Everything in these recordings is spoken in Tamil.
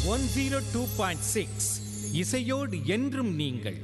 one zero two point six இசையோடு என்றும் நீங்கள்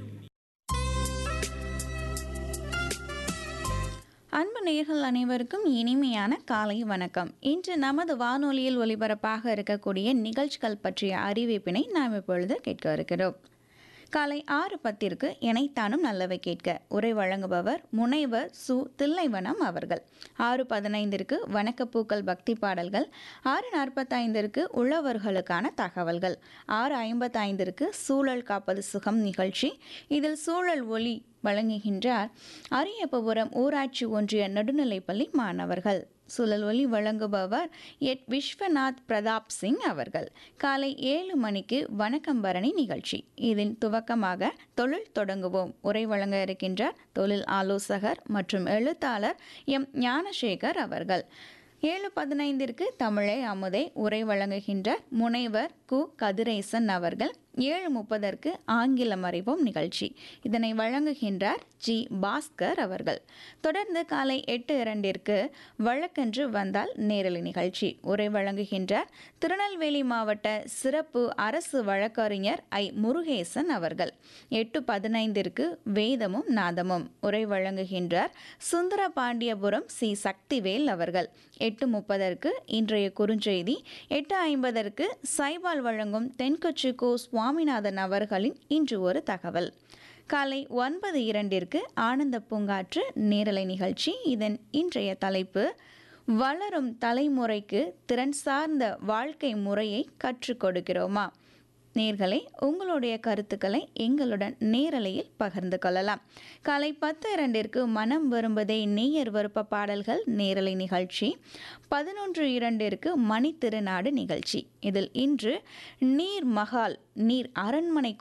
அன்பு நேர்கள் அனைவருக்கும் இனிமையான காலை வணக்கம் இன்று நமது வானொலியில் ஒலிபரப்பாக இருக்கக்கூடிய நிகழ்ச்சிகள் பற்றிய அறிவிப்பினை நாம் இப்பொழுது கேட்க இருக்கிறோம் காலை ஆறு பத்திற்கு இணைத்தானும் நல்லவை கேட்க உரை வழங்குபவர் முனைவர் சு தில்லைவனம் அவர்கள் ஆறு பதினைந்திற்கு வணக்கப்பூக்கள் பக்தி பாடல்கள் ஆறு நாற்பத்தைந்திற்கு உழவர்களுக்கான தகவல்கள் ஆறு ஐம்பத்தைந்திற்கு சூழல் காப்பது சுகம் நிகழ்ச்சி இதில் சூழல் ஒளி வழங்குகின்றார் அரியப்பபுரம் ஊராட்சி ஒன்றிய நடுநிலைப்பள்ளி மாணவர்கள் சுழல் ஒளி வழங்குபவர் எட் விஸ்வநாத் பிரதாப் சிங் அவர்கள் காலை ஏழு மணிக்கு வணக்கம் பரணி நிகழ்ச்சி இதன் துவக்கமாக தொழில் தொடங்குவோம் உரை வழங்க இருக்கின்றார் தொழில் ஆலோசகர் மற்றும் எழுத்தாளர் எம் ஞானசேகர் அவர்கள் ஏழு பதினைந்திற்கு தமிழை அமுதை உரை வழங்குகின்றார் முனைவர் கு கதிரேசன் அவர்கள் ஏழு முப்பதற்கு ஆங்கிலம் அறிவோம் நிகழ்ச்சி இதனை வழங்குகின்றார் ஜி பாஸ்கர் அவர்கள் தொடர்ந்து காலை எட்டு இரண்டிற்கு வழக்கன்று வந்தால் நேரலை நிகழ்ச்சி உரை வழங்குகின்றார் திருநெல்வேலி மாவட்ட சிறப்பு அரசு வழக்கறிஞர் ஐ முருகேசன் அவர்கள் எட்டு பதினைந்திற்கு வேதமும் நாதமும் உரை வழங்குகின்றார் சுந்தர பாண்டியபுரம் சி சக்திவேல் அவர்கள் எட்டு முப்பதற்கு இன்றைய குறுஞ்செய்தி எட்டு ஐம்பதற்கு சைபால் வழங்கும் தென்கொச்சி கோ சுவாமிநாதன் அவர்களின் இன்று ஒரு தகவல் காலை ஒன்பது இரண்டிற்கு ஆனந்த பூங்காற்று நேரலை நிகழ்ச்சி இதன் இன்றைய தலைப்பு வளரும் தலைமுறைக்கு திறன் சார்ந்த வாழ்க்கை முறையை கற்றுக் கொடுக்கிறோமா நேர்களை உங்களுடைய கருத்துக்களை எங்களுடன் நேரலையில் பகிர்ந்து கொள்ளலாம் காலை பத்து இரண்டிற்கு மனம் விரும்புதே நேயர் விருப்ப பாடல்கள் நேரலை நிகழ்ச்சி பதினொன்று இரண்டிற்கு மணி திருநாடு நிகழ்ச்சி இதில் இன்று நீர் மகால் நீர் அரண்மனை